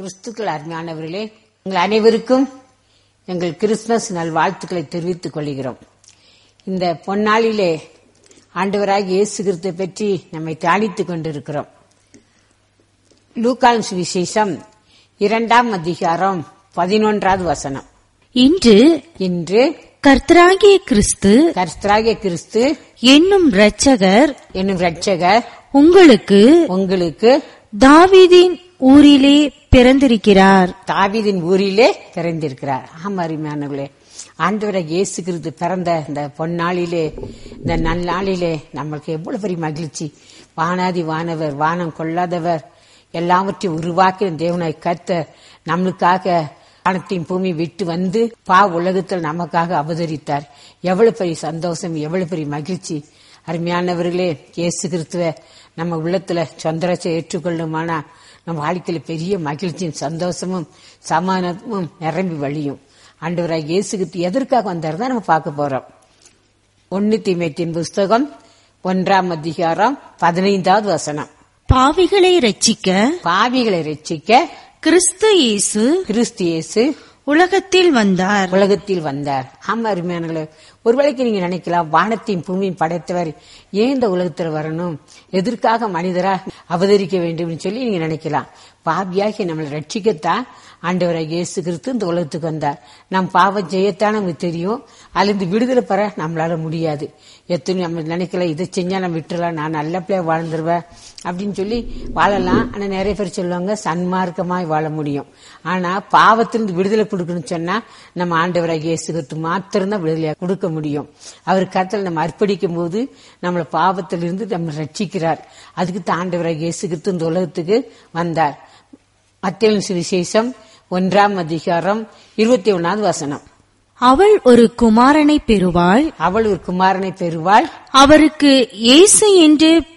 கிறிஸ்துக்கள் அருமையானவர்களே உங்கள் அனைவருக்கும் எங்கள் கிறிஸ்துமஸ் நல் வாழ்த்துக்களை தெரிவித்துக் கொள்கிறோம் இந்த பொன்னாளிலே ஆண்டவராக இயேசு கிறிஸ்துவை பற்றி நம்மை தியானித்துக் கொண்டிருக்கிறோம் லூக்கான் சுவிசேஷம் இரண்டாம் அதிகாரம் பதினொன்றாவது வசனம் இன்று இன்று கர்த்தராகிய கிறிஸ்து கர்த்தராகிய கிறிஸ்து என்னும் இரட்சகர் என்னும் ரட்சகர் உங்களுக்கு உங்களுக்கு தாவீதின் ஊரிலே பிறந்திருக்கிறார் தாவீதின் ஊரிலே பிறந்திருக்கிறார் ஆமா அருமையானவர்களே ஆண்டவராக இயேசு கிறிஸ்து பிறந்த இந்த பொன்னாளிலே இந்த நன்னாளிலே நம்மளுக்கு எவ்வளவு பெரிய மகிழ்ச்சி வானாதி வானவர் வானம் கொள்ளாதவர் எல்லாவற்றையும் உருவாக்கின தேவனாய் கர்த்தர் நம்மளுக்காக வானத்தையும் பூமி விட்டு வந்து பா உலகத்தில் நமக்காக அவதரித்தார் எவ்வளவு பெரிய சந்தோஷம் எவ்வளவு பெரிய மகிழ்ச்சி அருமையானவர்களே இயேசு கிறிஸ்துவ நம்ம உள்ளத்துல சொந்தரச்சை ஏற்றுக்கொள்ளுமானா நம்ம வாழ்க்கையில பெரிய மகிழ்ச்சியும் சந்தோஷமும் சமாதானமும் நிரம்பி வழியும் ஆண்டவராக இயேசு கிறிஸ்து எதற்காக வந்தார் தான் நம்ம பார்க்க போறோம் ஒன்னு தீமைத்தின் புஸ்தகம் ஒன்றாம் அதிகாரம் பதினைந்தாவது வசனம் பாவிகளை ரட்சிக்க பாவிகளை ரட்சிக்க கிறிஸ்து இயேசு கிறிஸ்து இயேசு உலகத்தில் வந்தார் உலகத்தில் வந்தார் ஆமா அருமையானங்களே ஒருவேளைக்கு நீங்க நினைக்கலாம் வானத்தையும் பூமியும் படைத்தவர் ஏன் இந்த உலகத்தில் வரணும் எதற்காக மனிதரா அவதரிக்க வேண்டும் சொல்லி நீங்க நினைக்கலாம் பாவியாகி நம்மளை ரட்சிக்கத்தான் ஆண்டவராக இயேசு கிறிஸ்து இந்த உலகத்துக்கு வந்தார் நம் பாவம் செய்யத்தான் நமக்கு தெரியும் அதுலேருந்து விடுதலை பெற நம்மளால முடியாது எத்தனை நம்ம நினைக்கல இதை செஞ்சா நம்ம விட்டுறலாம் நான் நல்ல பிள்ளைய வாழ்ந்துருவேன் அப்படின்னு சொல்லி வாழலாம் ஆனா நிறைய பேர் சொல்லுவாங்க சன்மார்க்கமாய் வாழ முடியும் ஆனா பாவத்திலிருந்து விடுதலை கொடுக்கணும்னு சொன்னா நம்ம ஆண்டவராக இயேசு கிறிஸ்து மாத்திரம்தான் விடுதலையா கொடுக்க முடியும் அவர் கருத்தில் நம்ம அர்ப்பணிக்கும் போது நம்மளை பாவத்திலிருந்து நம்ம ரட்சிக்கிறார் அதுக்கு தான் ஆண்டவராக இயேசு கிறிஸ்து இந்த உலகத்துக்கு வந்தார் மத்திய சுவிசேஷம் ஒன்றாம் அதிகாரம் இருபத்தி ஒன்னாவது வசனம் அவள் ஒரு குமாரனை பெறுவாள் அவள் ஒரு குமாரனை பெறுவாள் அவருக்கு இயேசு என்று